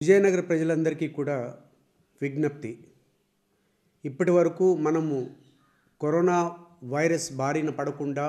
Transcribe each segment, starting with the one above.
విజయనగర ప్రజలందరికీ కూడా విజ్ఞప్తి ఇప్పటి వరకు మనము కరోనా వైరస్ బారిన పడకుండా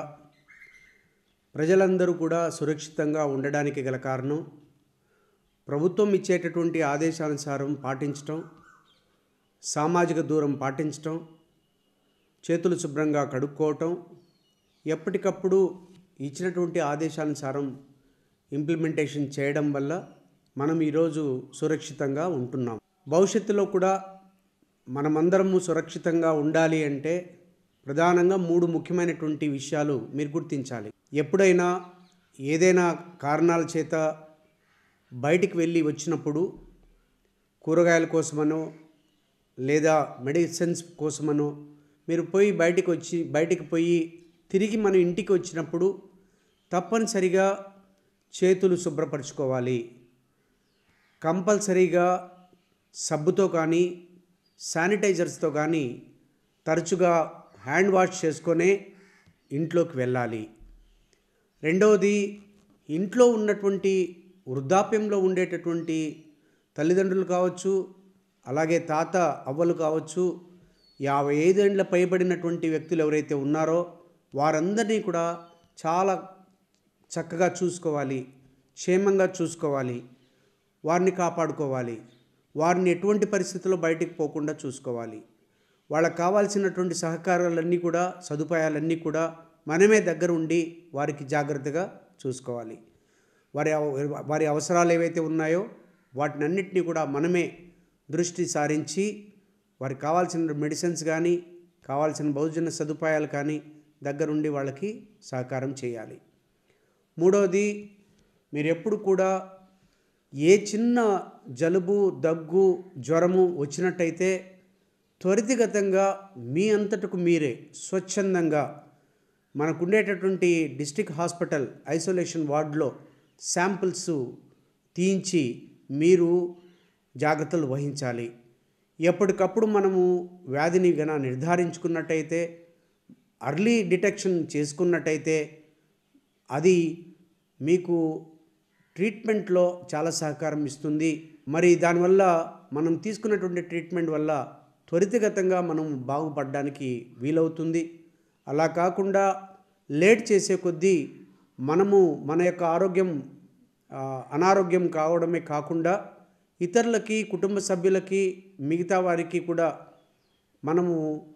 ప్రజలందరూ కూడా సురక్షితంగా ఉండడానికి గల కారణం ప్రభుత్వం ఇచ్చేటటువంటి ఆదేశానుసారం పాటించటం సామాజిక దూరం పాటించటం చేతులు శుభ్రంగా కడుక్కోవటం ఎప్పటికప్పుడు ఇచ్చినటువంటి ఆదేశానుసారం ఇంప్లిమెంటేషన్ చేయడం వల్ల మనం ఈరోజు సురక్షితంగా ఉంటున్నాం భవిష్యత్తులో కూడా మనమందరము సురక్షితంగా ఉండాలి అంటే ప్రధానంగా మూడు ముఖ్యమైనటువంటి విషయాలు మీరు గుర్తించాలి ఎప్పుడైనా ఏదైనా కారణాల చేత బయటికి వెళ్ళి వచ్చినప్పుడు కూరగాయల కోసమనో లేదా మెడిసిన్స్ కోసమనో మీరు పోయి బయటికి వచ్చి బయటికి పోయి తిరిగి మన ఇంటికి వచ్చినప్పుడు తప్పనిసరిగా చేతులు శుభ్రపరచుకోవాలి కంపల్సరీగా సబ్బుతో కానీ శానిటైజర్స్తో కానీ తరచుగా హ్యాండ్ వాష్ చేసుకొనే ఇంట్లోకి వెళ్ళాలి రెండవది ఇంట్లో ఉన్నటువంటి వృద్ధాప్యంలో ఉండేటటువంటి తల్లిదండ్రులు కావచ్చు అలాగే తాత అవ్వలు కావచ్చు యాభై ఐదేండ్ల పైబడినటువంటి వ్యక్తులు ఎవరైతే ఉన్నారో వారందరినీ కూడా చాలా చక్కగా చూసుకోవాలి క్షేమంగా చూసుకోవాలి వారిని కాపాడుకోవాలి వారిని ఎటువంటి పరిస్థితుల్లో బయటికి పోకుండా చూసుకోవాలి వాళ్ళకి కావాల్సినటువంటి సహకారాలన్నీ కూడా సదుపాయాలన్నీ కూడా మనమే దగ్గర ఉండి వారికి జాగ్రత్తగా చూసుకోవాలి వారి అవ- వారి అవసరాలు ఏవైతే ఉన్నాయో వాటినన్నిటినీ కూడా మనమే దృష్టి సారించి వారికి కావాల్సిన మెడిసిన్స్ కానీ కావాల్సిన బహుజన సదుపాయాలు కానీ దగ్గరుండి వాళ్ళకి సహకారం చేయాలి మూడవది మీరు ఎప్పుడు కూడా ఏ చిన్న జలుబు దగ్గు జ్వరము వచ్చినట్టయితే త్వరితగతంగా మీ అంతటకు మీరే స్వచ్ఛందంగా మనకుండేటటువంటి డిస్టిక్ హాస్పిటల్ ఐసోలేషన్ వార్డులో శాంపిల్స్ తీయించి మీరు జాగ్రత్తలు వహించాలి ఎప్పటికప్పుడు మనము వ్యాధిని గన నిర్ధారించుకున్నట్టయితే అర్లీ డిటెక్షన్ చేసుకున్నట్టయితే అది మీకు ట్రీట్మెంట్లో చాలా సహకారం ఇస్తుంది మరి దానివల్ల మనం తీసుకున్నటువంటి ట్రీట్మెంట్ వల్ల త్వరితగతంగా మనం బాగుపడడానికి వీలవుతుంది అలా కాకుండా లేట్ చేసే కొద్దీ మనము మన యొక్క ఆరోగ్యం ఆ, అనారోగ్యం కావడమే కాకుండా ఇతరులకి కుటుంబ సభ్యులకి మిగతా వారికి కూడా మనము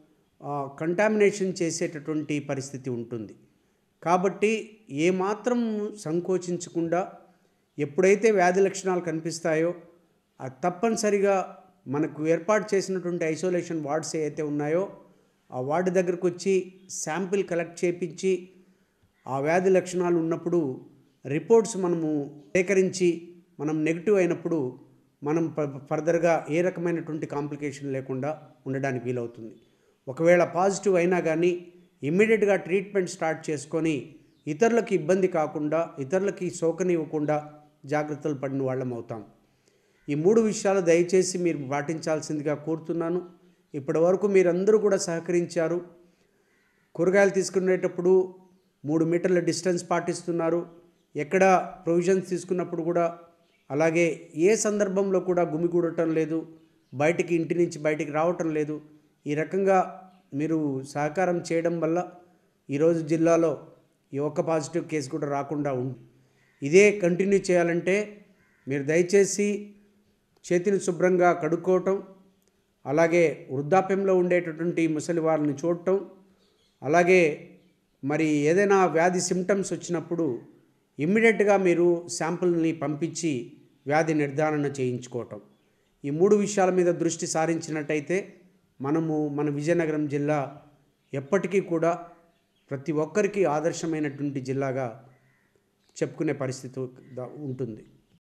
కంటామినేషన్ చేసేటటువంటి పరిస్థితి ఉంటుంది కాబట్టి ఏమాత్రం సంకోచించకుండా ఎప్పుడైతే వ్యాధి లక్షణాలు కనిపిస్తాయో అది తప్పనిసరిగా మనకు ఏర్పాటు చేసినటువంటి ఐసోలేషన్ వార్డ్స్ ఏవైతే ఉన్నాయో ఆ వార్డు దగ్గరకు వచ్చి శాంపిల్ కలెక్ట్ చేపించి ఆ వ్యాధి లక్షణాలు ఉన్నప్పుడు రిపోర్ట్స్ మనము సేకరించి మనం నెగిటివ్ అయినప్పుడు మనం ఫ- ఫర్దర్గా ఏ రకమైనటువంటి కాంప్లికేషన్ లేకుండా ఉండడానికి వీలవుతుంది ఒకవేళ పాజిటివ్ అయినా కానీ ఇమ్మీడియట్గా ట్రీట్మెంట్ స్టార్ట్ చేసుకొని ఇతరులకు ఇబ్బంది కాకుండా ఇతరులకి సోకనివ్వకుండా జాగ్రత్తలు పడిన వాళ్ళం అవుతాం ఈ మూడు విషయాలు దయచేసి మీరు పాటించాల్సిందిగా కోరుతున్నాను ఇప్పటి వరకు మీరందరూ కూడా సహకరించారు కూరగాయలు తీసుకునేటప్పుడు మూడు మీటర్ల డిస్టెన్స్ పాటిస్తున్నారు ఎక్కడ ప్రొవిజన్స్ తీసుకున్నప్పుడు కూడా అలాగే ఏ సందర్భంలో కూడా గుమిగూడటం లేదు బయటికి ఇంటి నుంచి బయటికి రావటం లేదు ఈ రకంగా మీరు సహకారం చేయడం వల్ల ఈరోజు జిల్లాలో ఈ ఒక్క పాజిటివ్ కేసు కూడా రాకుండా ఉంది ఇదే కంటిన్యూ చేయాలంటే మీరు దయచేసి చేతిని శుభ్రంగా కడుక్కోవటం అలాగే వృద్ధాప్యంలో ఉండేటటువంటి ముసలి వారిని చూడటం అలాగే మరి ఏదైనా వ్యాధి సిమ్టమ్స్ వచ్చినప్పుడు ఇమ్మీడియట్గా మీరు శాంపుల్ని పంపించి వ్యాధి నిర్ధారణ చేయించుకోవటం ఈ మూడు విషయాల మీద దృష్టి సారించినట్టయితే మనము మన విజయనగరం జిల్లా ఎప్పటికీ కూడా ప్రతి ఒక్కరికి ఆదర్శమైనటువంటి జిల్లాగా చెప్పుకునే పరిస్థితి ద- ఉంటుంది